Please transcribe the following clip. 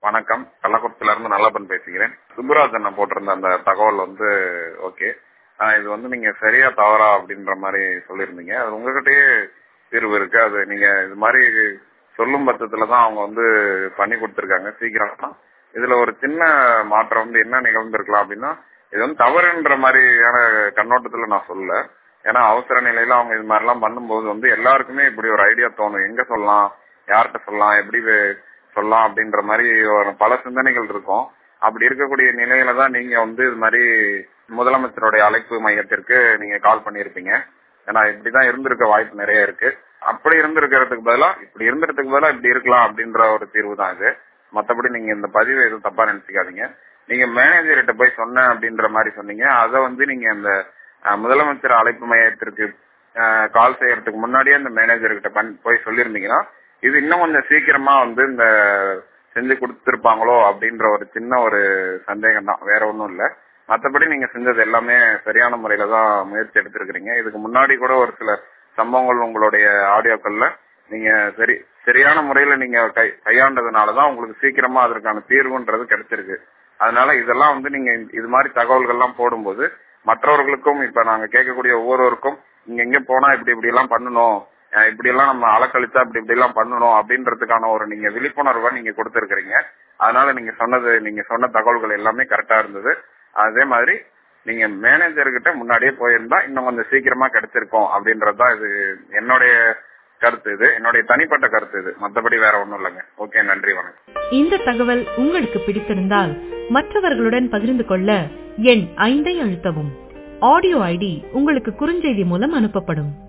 வணக்கம் கள்ளக்குறிச்சில இருந்து நல்லப்பன் பேசுகிறேன் சுப்புராஜ் அண்ணன் போட்டிருந்த அந்த தகவல் வந்து ஓகே இது வந்து நீங்க சரியா தவறா அப்படின்ற மாதிரி சொல்லியிருந்தீங்க அது உங்ககிட்டயே தீர்வு இருக்கு அது நீங்க இது மாதிரி சொல்லும் பட்சத்துல தான் அவங்க வந்து பண்ணி கொடுத்துருக்காங்க சீக்கிரம் இதுல ஒரு சின்ன மாற்றம் வந்து என்ன நிகழ்ந்திருக்கலாம் அப்படின்னா இது வந்து தவறுன்ற மாதிரியான கண்ணோட்டத்துல நான் சொல்லல ஏன்னா அவசர நிலையில அவங்க இது மாதிரி எல்லாம் பண்ணும்போது வந்து எல்லாருக்குமே இப்படி ஒரு ஐடியா தோணும் எங்க சொல்லலாம் யார்கிட்ட சொல்லலாம் எப்படி சொல்லலாம் அப்படின்ற மாதிரி ஒரு பல சிந்தனைகள் இருக்கும் அப்படி இருக்கக்கூடிய நிலையில தான் நீங்க வந்து இது மாதிரி முதலமைச்சருடைய அழைப்பு மையத்திற்கு நீங்க கால் பண்ணியிருப்பீங்க ஏன்னா இப்படிதான் இருந்திருக்க வாய்ப்பு நிறைய இருக்கு அப்படி இருந்திருக்கிறதுக்கு பதிலா இப்படி இருந்திருக்கிறதுக்கு பதிலா இப்படி இருக்கலாம் அப்படின்ற ஒரு தீர்வு தான் இது மத்தபடி நீங்க இந்த பதிவை எதுவும் தப்பா நினைச்சுக்காதீங்க நீங்க மேனேஜர்கிட்ட போய் சொன்னேன் அப்படின்ற மாதிரி சொன்னீங்க அதை வந்து நீங்க இந்த முதலமைச்சர் அழைப்பு மையத்திற்கு கால் செய்யறதுக்கு முன்னாடியே அந்த மேனேஜர் கிட்ட போய் சொல்லியிருந்தீங்கன்னா இது இன்னும் கொஞ்சம் சீக்கிரமா வந்து இந்த செஞ்சு கொடுத்துருப்பாங்களோ அப்படின்ற ஒரு சின்ன ஒரு சந்தேகம் தான் வேற ஒன்றும் இல்ல மற்றபடி நீங்க செஞ்சது எல்லாமே சரியான முறையில தான் முயற்சி எடுத்திருக்கிறீங்க இதுக்கு முன்னாடி கூட ஒரு சில சம்பவங்கள் உங்களுடைய ஆடியோக்கள்ல நீங்க சரி சரியான முறையில நீங்க கை கையாண்டதுனாலதான் உங்களுக்கு சீக்கிரமா அதற்கான தீர்வுன்றது கிடைச்சிருக்கு அதனால இதெல்லாம் வந்து நீங்க இது மாதிரி தகவல்கள்லாம் போடும்போது மற்றவர்களுக்கும் இப்ப நாங்க கேட்கக்கூடிய ஒவ்வொருவருக்கும் நீங்க எங்க போனா இப்படி இப்படி எல்லாம் பண்ணணும் இப்படி எல்லாம் நம்ம அலக்கழிச்சா இப்படி இப்படி எல்லாம் பண்ணணும் அப்படின்றதுக்கான ஒரு நீங்க விழிப்புணர்வை நீங்க கொடுத்திருக்கிறீங்க அதனால நீங்க சொன்னது நீங்க சொன்ன தகவல்கள் எல்லாமே கரெக்டா இருந்தது அதே மாதிரி நீங்க மேனேஜர் கிட்ட முன்னாடியே போயிருந்தா இன்னும் கொஞ்சம் சீக்கிரமா கிடைச்சிருக்கும் அப்படின்றதுதான் இது என்னுடைய கருத்து இது என்னுடைய தனிப்பட்ட கருத்து இது மத்தபடி வேற ஒண்ணும் இல்லைங்க ஓகே நன்றி வணக்கம் இந்த தகவல் உங்களுக்கு பிடித்திருந்தால் மற்றவர்களுடன் பகிர்ந்து கொள்ள எண் ஐந்தை அழுத்தவும் ஆடியோ ஐடி உங்களுக்கு குறுஞ்செய்தி மூலம் அனுப்பப்படும்